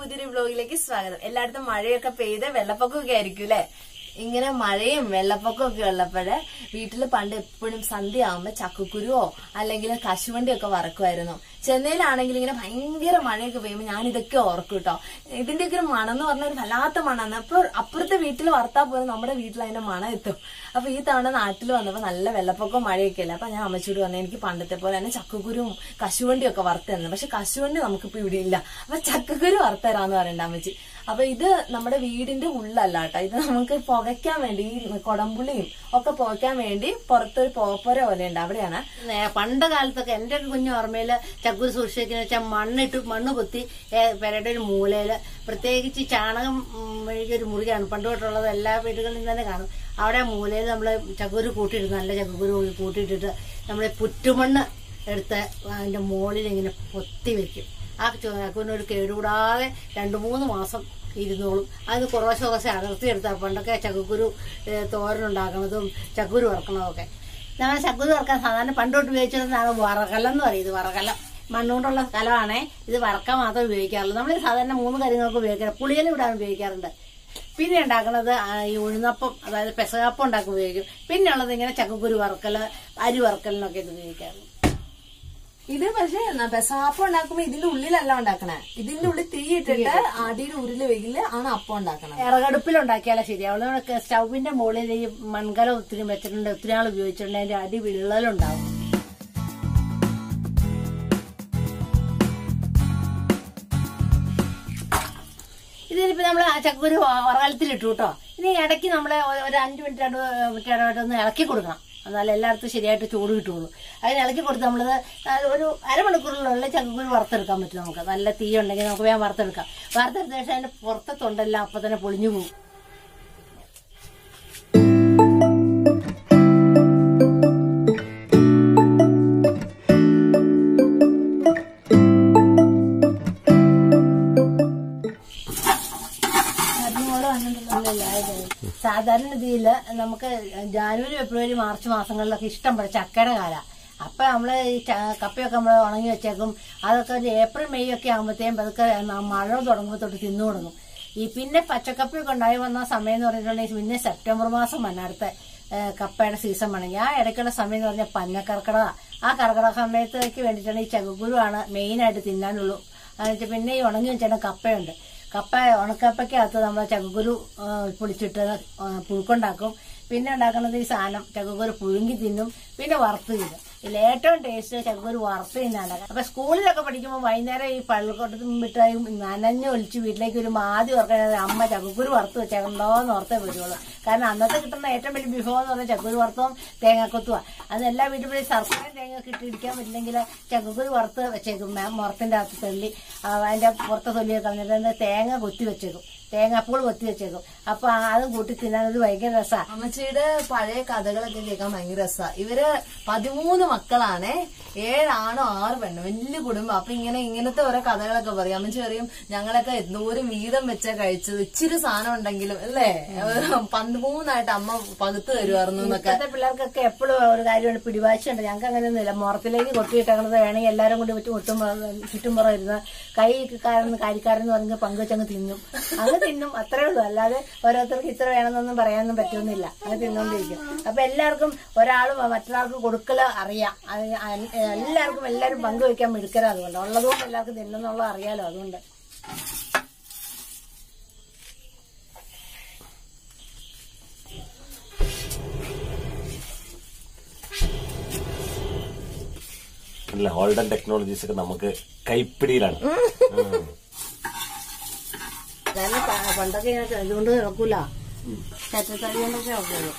പുതിയൊരു വ്ലോഗിലേക്ക് സ്വാഗതം എല്ലായിടത്തും മഴയൊക്കെ പെയ്ത് വെള്ളപ്പൊക്കമൊക്കെ ആയിരിക്കും അല്ലെ ഇങ്ങനെ മഴയും വെള്ളപ്പൊക്കവും ഒക്കെ ഉള്ളപ്പോഴ് വീട്ടിൽ പണ്ട് എപ്പോഴും സന്ധ്യ ആവുമ്പോ ചക്കക്കുരുവോ അല്ലെങ്കിൽ കശുവണ്ടിയൊക്കെ വറക്കുമായിരുന്നു ചെന്നൈയിലാണെങ്കിൽ ഇങ്ങനെ ഭയങ്കര മഴയൊക്കെ പെയ്യുമ്പോൾ ഞാൻ ഇതൊക്കെ ഓർക്കും കേട്ടോ ഇതിന്റെയൊക്കെ ഒരു മണം എന്ന് പറഞ്ഞാൽ ഒരു വല്ലാത്ത മണമാണ് അപ്പൊ അപ്പുറത്തെ വീട്ടിൽ വറുത്താൽ പോലും നമ്മുടെ വീട്ടിൽ അതിന്റെ മണം എത്തും അപ്പൊ ഈ തവണ നാട്ടിൽ വന്നപ്പോൾ നല്ല വെള്ളപ്പൊക്കവും മഴയൊക്കെ അല്ലേ അപ്പൊ ഞാൻ അമ്മച്ചോട് പറഞ്ഞു എനിക്ക് പണ്ടത്തെ പോലെ തന്നെ ചക്കക്കുരും കശുവണ്ടിയും ഒക്കെ വറുത്ത് തന്നു പക്ഷെ കശുവണ്ടി നമുക്കിപ്പോ ഇവിടെ ഇല്ല അപ്പൊ ചക്കക്കുരു വറുത്തരാന്ന് പറയണ്ട അമ്മച്ചി അപ്പൊ ഇത് നമ്മുടെ വീടിന്റെ ഉള്ളല്ല കേട്ടോ ഇത് നമുക്ക് പുകയ്ക്കാൻ വേണ്ടി ഈ കൊടമ്പുള്ളിയും ഒക്കെ പുകയ്ക്കാൻ വേണ്ടി പുറത്തൊരു പോപ്പര പോലെ ഉണ്ട് അവിടെയാണ് നേ- പണ്ട് കാലത്തൊക്കെ എന്റെ ഒരു കുഞ്ഞു ഓർമ്മയില് ചക്കൂര് സൂക്ഷിക്കുന്ന വെച്ചാൽ മണ്ണിട്ട് മണ്ണ് കുത്തി ഏ, പെരയുടെ ഒരു മൂലയില് പ്രത്യേകിച്ച് ചാണകം ഉം, മെഴുകിയ ഒരു മുറിയാണ് പണ്ട് തൊട്ടുള്ളത് എല്ലാ വീടുകളിലും തന്നെ കാണും അവിടെ മൂലയിൽ നമ്മള് ചക്കൂര് കൂട്ടിയിട്ട് നല്ല ചക്കൂര് കൂട്ടിയിട്ടിട്ട് നമ്മളെ പുറ്റുമണ്ണ് എടുത്ത് അതിന്റെ മുകളിൽ ഇങ്ങനെ പൊത്തി വെക്കും ആ ചക്കൂരിന് ഒരു കേടുകൂടാതെ രണ്ടു മൂന്ന് മാസം ഇരുന്നോളും അതിന് കുറേശ്ശെ കുറേശ്ശെ അടർത്തിയെടുത്താൽ പണ്ടൊക്കെ ചക്കക്കുരു ഏ, തോരനുണ്ടാക്കണതും ചക്കുരു വറക്കണതൊക്കെ ഞങ്ങൾ ചക്കുരു വറക്കാൻ സാധാരണ പണ്ടോട്ട് ഉപയോഗിച്ചിരുന്നതാണ് വറകലം എന്ന് പറയുന്നത് വറകലം മണ്ണുകൊണ്ടുള്ള കലമാണേ ഇത് വറക്കാൻ മാത്രമേ ഉപയോഗിക്കാറുള്ളൂ നമ്മൾ സാധാരണ മൂന്ന് കാര്യങ്ങൾക്ക് ഉപയോഗിക്കാറ് പുളിയില ഇടാൻ ഉപയോഗിക്കാറുണ്ട് പിന്നെ ഉണ്ടാക്കുന്നത് ആ, ഈ ഉഴുന്നപ്പം അതായത് പെസകപ്പം ഉണ്ടാക്കി ഉപയോഗിക്കും പിന്നെ ഉള്ളത് ഇങ്ങനെ ചക്കക്കുരു വറക്കല് അരി വറക്കലിനൊക്കെ ഇത് ഉപയോഗിക്കാറുണ്ട് ഇത് പക്ഷേ പെസാപ്പം ഉണ്ടാക്കുമ്പോ ഇതിന്റെ ഉള്ളിലല്ല ഉണ്ടാക്കണേ ഇതിന്റെ ഉള്ളിൽ തീ ഇട്ടിട്ട് അടിയിൽ ഉരുള് വെയില് ആണ് അപ്പം ഉണ്ടാക്കണത് വിറകടുപ്പിൽ ഉണ്ടാക്കിയാലേ ശരിയാവുള്ളൂ നമ്മള് സ്റ്റൗവിന്റെ മുകളിൽ ഈ മൺകലം ഒത്തിരി വെച്ചിട്ടുണ്ട് ഒത്തിരി ആൾ ഉപയോഗിച്ചിട്ടുണ്ട് അതിന്റെ അടി വിള്ളലുണ്ടാവും ഇതിനിപ്പോ നമ്മൾ ആ ചക്കക്കുരു ഉറകലത്തിൽ ഇട്ടു കേട്ടോ ഇനി ഇടയ്ക്ക് നമ്മളെ ഒ- ഒരു അഞ്ച് മിനിറ്റ് രണ്ട് മിനിറ്റ് ഇടവിട്ട് ഒന്ന് ഇളക്കി കൊടുക്കണം എന്നാലും എല്ലായിടത്തും ശരിയായിട്ട് ചൂട് കിട്ടുള്ളൂ അതിന് ഇളക്കി കൊടുത്ത് നമ്മളത് ഒരു അരമണിക്കൂറിലുള്ള ചക്കക്കുരു വറുത്തെടുക്കാൻ പറ്റും നമുക്ക് നല്ല തീ ഉണ്ടെങ്കിൽ നമുക്ക് വേഗം വറുത്തെടുക്കാം വറുത്തെടുത്ത ശേഷം അതിന്റെ പുറത്തെ തൊണ്ടെല്ലാം അപ്പൊ തന്നെ പൊളിഞ്ഞു പോകും സാധാരണ രീതിയിൽ നമുക്ക് ജാനുവരി ഫെബ്രുവരി മാർച്ച് മാസങ്ങളിലൊക്കെ ഇഷ്ടം പോലെ ചക്കയുടെ കാല അപ്പൊ നമ്മള് ഈ ച- കപ്പയൊക്കെ നമ്മൾ ഉണങ്ങി വെച്ചേക്കും അതൊക്കെ ഒരു ഏപ്രിൽ മെയ് ഒക്കെ ആകുമ്പോഴത്തേക്കും അതൊക്കെ ന- മഴ തുടങ്ങുമ്പോൾ തൊട്ട് തിന്നു തുടങ്ങും ഈ പിന്നെ പച്ചക്കപ്പയൊക്കെ ഉണ്ടായി വന്ന സമയം എന്ന് പറഞ്ഞിട്ടുണ്ടെങ്കിൽ പിന്നെ സെപ്റ്റംബർ മാസം വന്ന അടുത്ത ഏ, കപ്പയുടെ സീസൺ വേണമെങ്കിൽ ആ ഇടയ്ക്കുള്ള സമയം എന്ന് പറഞ്ഞാൽ പന്നക്കർക്കടക ആ കർക്കിടക സമയത്തേക്ക് വേണ്ടിയിട്ടാണ് ഈ ചകക്കുരുവാണ് മെയിനായിട്ട് തിന്നാനുള്ളൂ എന്നിട്ട് പിന്നെ ഈ ഉണങ്ങി വെച്ചാൽ കപ്പയുണ്ട് കപ്പ ഉണക്കപ്പയ്ക്കകത്ത് നമ്മൾ ചകക്കുരു ആ, പൊളിച്ചിട്ട് ആ, പുഴുക്കുണ്ടാക്കും പിന്നെ ഉണ്ടാക്കുന്നത് ഈ സാധനം ചകക്കുരു പുഴുങ്ങി തിന്നും പിന്നെ വറുത്ത് തിന്നും ഇതിൽ ഏറ്റവും ടേസ്റ്റ് ചകക്കുരു വറുത്ത് തിന്നാണ് അപ്പൊ സ്കൂളിലൊക്കെ പഠിക്കുമ്പോൾ വൈകുന്നേരം ഈ പള്ളിക്കോട്ടത്തും മിഠായും നനഞ്ഞ് ഒലിച്ച് വീട്ടിലേക്ക് വരുമ്പോൾ ആദ്യം ഓർക്കുന്നത് അമ്മ ചകക്കുരു വറുത്ത് വെച്ചേക്കണ്ടോന്ന് ഓർത്തേ വരുള്ളൂ കാരണം അന്നത്തെ കിട്ടുന്ന ഏറ്റവും വലിയ വിഭവം എന്ന് പറഞ്ഞാൽ ചക്കുരു വറുത്തവും തേങ്ങാക്കൊത്തുവാ അത് എല്ലാ വീട്ടിലും സർക്കാരും തേങ്ങ കിട്ടിയിരിക്കാൻ പറ്റില്ലെങ്കിൽ ചക്കുരു വറുത്ത് വെച്ചേക്കും മേ- മുറത്തിന്റെ അകത്ത് തള്ളി ആ, അതിന്റെ പുറത്തെ തൊല്ലിയൊക്കെ കളഞ്ഞിട്ട് അതിന്റെ തേങ്ങ കൊത്തി വെച്ചേക്കും തേങ്ങാപ്പൂൾ കൊത്തി വെച്ചേക്കും അപ്പൊ ആ- അത് കൂട്ടി തിന്നാൻ ഒരു ഭയങ്കര രസമാണ് അമ്മച്ചിയുടെ പഴയ കഥകളൊക്കെ കേൾക്കാൻ ഭയങ്കര രസാ ഇവര് പതിമൂന്ന് മക്കളാണേ ഏഴാണോ ആറ് പെണ്ണ് വലിയ കുടുംബം അപ്പൊ ഇങ്ങനെ ഇങ്ങനത്തെ ഓരോ കഥകളൊക്കെ പറയും അമ്മച്ചി പറയും ഞങ്ങളൊക്കെ എന്തോരം വീതം വെച്ചാ കഴിച്ചത് ഇച്ചിരി സാധനം ഉണ്ടെങ്കിലും അല്ലേ പതിമൂന്നായിട്ട് അമ്മ പകുത്ത് തരുമായിരുന്നു എന്നൊക്കെ ഇപ്പോഴത്തെ പിള്ളേർക്കൊക്കെ എപ്പോഴും ഒരു കാര്യമാണ് പിടിവാശിയുണ്ട് ഞങ്ങൾക്ക് അങ്ങനെയൊന്നുമില്ല മുറത്തിലേക്ക് കൊട്ടിയിട്ടേക്കണത് വേണമെങ്കിൽ എല്ലാവരും കൂടി വെച്ച് ഒട്ടും ചുറ്റുംപുറം ഇരുന്ന് കൈക്കാരൻ കാര്യക്കാരൻ എന്ന് പറഞ്ഞ് പങ്കുവെച്ചങ്ങ് തിന്നും അങ്ങ് തിന്നും അത്രേ ഉള്ളൂ അല്ലാതെ ഓരോരുത്തർക്ക് ഇത്ര വേണമെന്നൊന്നും പറയാനൊന്നും പറ്റുന്നില്ല അത് തിന്നുകൊണ്ടിരിക്കും അപ്പൊ എല്ലാവർക്കും ഒരാൾ മറ്റൊരാൾക്ക് കൊടുക്കല് അറിയാം അത് അ- എല്ലാവർക്കും എല്ലാവരും പങ്കുവെക്കാൻ മിടുക്കല അതുകൊണ്ട് ഉള്ളതുകൊണ്ട് എല്ലാവർക്കും തിന്നുന്നുള്ളത് അറിയാലോ അതുകൊണ്ട് അല്ല ഓൾഡൻ ടെക്നോളജീസ് ഒക്കെ നമുക്ക് കൈപ്പിടിയിലാണ് ഉം. കാരണം പ- പണ്ടൊക്കെ ഇങ്ങനെ ഇതുകൊണ്ട് നോക്കൂല ചട്ടത്തടി കൊണ്ടൊക്കെ നോക്കുള്ളൂ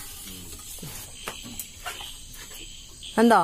എന്തോ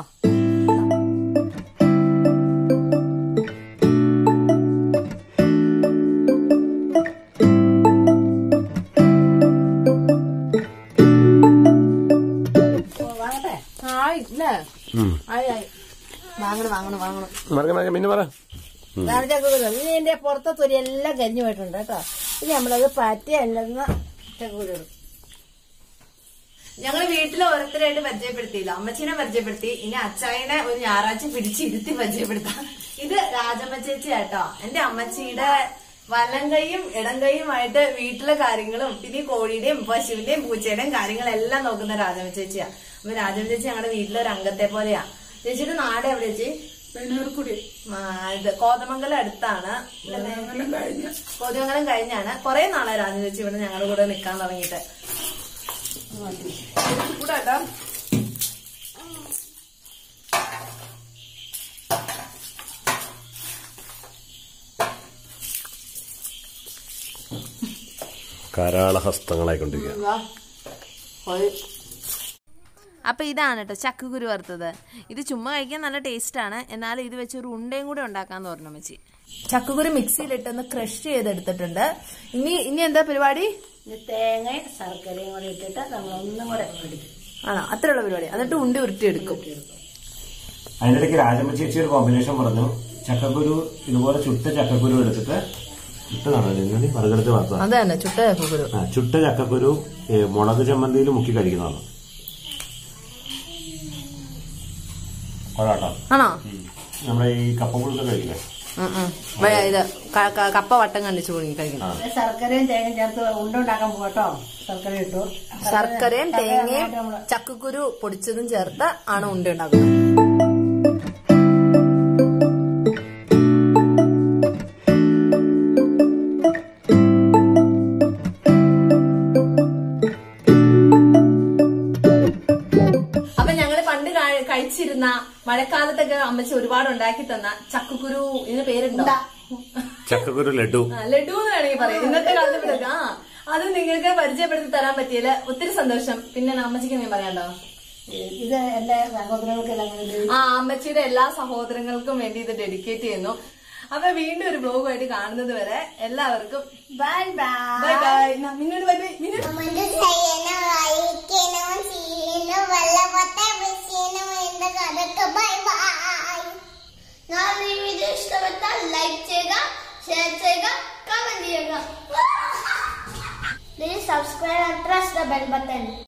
വാങ്ങട്ടെ ആയി ഇല്ലേ ഉം. ആയി ആയി വാങ്ങണം വാങ്ങണം വാങ്ങണം മറക്ക മറക്ക പിന്നെ പറ ചക്കക്കുരു ഇനി ഇതിന്റെ പുറത്തെ തൊലി എല്ലാം കരിഞ്ഞു പോയിട്ടുണ്ട് കേട്ടോ ഇനി നമ്മളത് പറ്റി അല്ലെന്ന് ചക്കക്കുരു ഇടും ഞങ്ങള് വീട്ടിൽ ഓരോരുത്തരായിട്ട് പരിചയപ്പെടുത്തിയില്ല അമ്മച്ചീനെ പരിചയപ്പെടുത്തി ഇനി അച്ചായനെ ഒരു ഞായറാഴ്ച പിടിച്ചിരുത്തി പരിചയപ്പെടുത്താം ഇത് രാജമ്മ ചേച്ചി കേട്ടോ എന്റെ അമ്മച്ചിയുടെ വലം കൈയും ഇടം കൈയുമായിട്ട് വീട്ടിലെ കാര്യങ്ങളും പിന്നെ ഈ കോഴിയുടെയും പശുവിന്റെയും പൂച്ചയുടെയും കാര്യങ്ങളെല്ലാം നോക്കുന്ന രാജമ്മ ചേച്ചിയാ അപ്പൊ രാജമ്മ ചേച്ചി ഞങ്ങളുടെ വീട്ടിലെ ഒരു അംഗത്തെ പോലെയാ ചേച്ചിയുടെ നാട് എവിടെ ചേച്ചി വെണ്ണൂർക്കുടി ആ, ഇത് കോതമംഗലം അടുത്താണ് അങ്ങനെ കഴിഞ്ഞ കോതമംഗലം കഴിഞ്ഞാണ് കുറെ നാളെ രാജമ്മ ചേച്ചി ഇവിടെ ഞങ്ങളുടെ കൂടെ നിൽക്കാൻ തുടങ്ങിയിട്ട് കൂടെ കേട്ടോ കരാളഹസ്തങ്ങളായിക്കൊണ്ടിരിക്കുക അപ്പൊ ഇതാണ് കേട്ടോ ചക്കക്കുരു വറുത്തത് ഇത് ചുമ്മാ കഴിക്കാൻ നല്ല ടേസ്റ്റ് ആണ് എന്നാലും ഇത് വെച്ച് ഒരു ഉണ്ടയും കൂടെ ഉണ്ടാക്കാന്ന് പറഞ്ഞു അമ്മച്ചി ചക്കക്കുരു മിക്സിയിലിട്ടൊന്ന് ക്രഷ് ചെയ്തെടുത്തിട്ടുണ്ട് ഇനി ഇനി എന്താ പരിപാടി ഇനി തേങ്ങയും ശർക്കരയും കൂടെ ഇട്ടിട്ട് നമ്മൾ ഒന്നും കൂടെ പിടിക്കും ആണോ അത്രയുള്ള പരിപാടി എന്നിട്ട് ഉണ്ടി ഉരുട്ടിയെടുക്കും അതിനിടയ്ക്ക് രാജമ്മ ചേച്ചി ഒരു കോമ്പിനേഷൻ പറഞ്ഞു ചക്കക്കുരു ഇതുപോലെ ചുട്ട ചക്കക്കുരു എടുത്തിട്ട് ചുട്ടതാണ് മറുകടുത്ത് വറുത്തതാണ് അത് തന്നെ ചുട്ട ചക്കക്കുരു ആ, ചുട്ട ചക്കക്കുരു ഏ, മുളക് ചമ്മന്തിയിൽ മുക്കി കഴിക്കുന്നതാണ് കൊള്ളാട്ടോ ആണോ നമ്മുടെ ഈ കപ്പപ്പുളൊക്കെ കഴിക്കില്ലേ ഉം, ഉം. വേ- ഇത് ക- ക- കപ്പ വട്ടം കണ്ടിച്ചു കൊടുങ്ങി കഴിക്കണം പിന്നെ ശർക്കരയും തേങ്ങയും ചേർത്ത് ഉണ്ടുണ്ടാക്കാൻ പോകട്ടോ ശർക്കര ഇട്ടു ശർക്കരയും ശർക്കര തേങ്ങയും നന്നായിട്ട് നമ്മള് ചക്കക്കുരു പൊടിച്ചതും ചേർത്ത് ആണ് ഉണ്ട ഉണ്ടാക്കുന്നത് അപ്പൊ ഞങ്ങള് പണ്ട് കഴി- കഴിച്ചിരുന്ന മഴക്കാലത്തൊക്കെ അമ്മച്ചി ഒരുപാട് ഉണ്ടാക്കി തന്ന ചക്കക്കുരു ഇതിന് പേരുണ്ടോ ചക്കക്കുരു ലഡു ആ, ലഡു എന്ന് വേണമെങ്കിൽ പറയാം ഇന്നത്തെ കാലത്ത് ഇവിടെ ആ അത് നിങ്ങൾക്ക് പരിചയപ്പെടുത്തി തരാൻ പറ്റിയതില് ഒത്തിരി സന്തോഷം പിന്നെ അമ്മച്ചിക്ക് ഞാൻ പറയാണ്ടോ ഇത് എന്റെ സഹോദരങ്ങൾക്കെല്ലാം വേണ്ടി ആ അമ്മച്ചിയുടെ എല്ലാ സഹോദരങ്ങൾക്കും വേണ്ടി ഇത് ഡെഡിക്കേറ്റ് ചെയ്യുന്നു അപ്പൊ വീണ്ടും ഒരു ബ്ലോഗുമായിട്ട് കാണുന്നത് വരെ എല്ലാവർക്കും ബൈ ബൈ ബൈ ബൈ മിന്നോട് ബൈ ബൈ മിന്നു കമന്റ് ചെയ്യണം ലൈക്കണം ചെയ്യണം വല്ലവത്തെ വിഷയണം എന്റെ കഥക്ക് ബൈ ബൈ ഞാൻ ഈ വീഡിയോ ഇഷ്ടപ്പെട്ടാൽ ലൈക്ക് ചെയ്യുക ഷെയർ ചെയ്യുക കമന്റ് ചെയ്യുക please subscribe and press the bell button